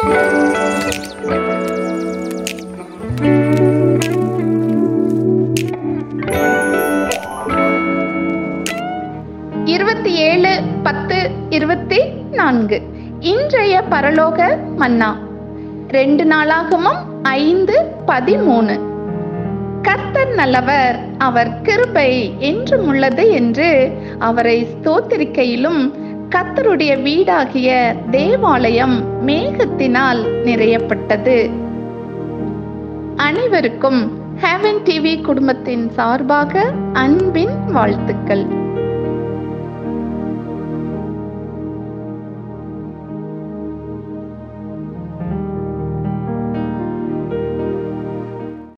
இருபத்தி ஏழு பத்து இருபத்தி நான்கு இன்றைய பரலோக மன்னா ரெண்டு நாளாகமும் ஐந்து பதிமூணு கர்த்தர் நல்லவர் அவர் கிருபை என்றும் உள்ளது என்று அவரை ஸ்தோத்திரிக்கையிலும் கர்த்தருடைய வீடாகிய தேவாலயம் மேகத்தினால் நிறையப்பட்டது அனைவருக்கும் ஹேவன் டிவி குடும்பத்தின் சார்பாக அன்பின் வாழ்த்துக்கள்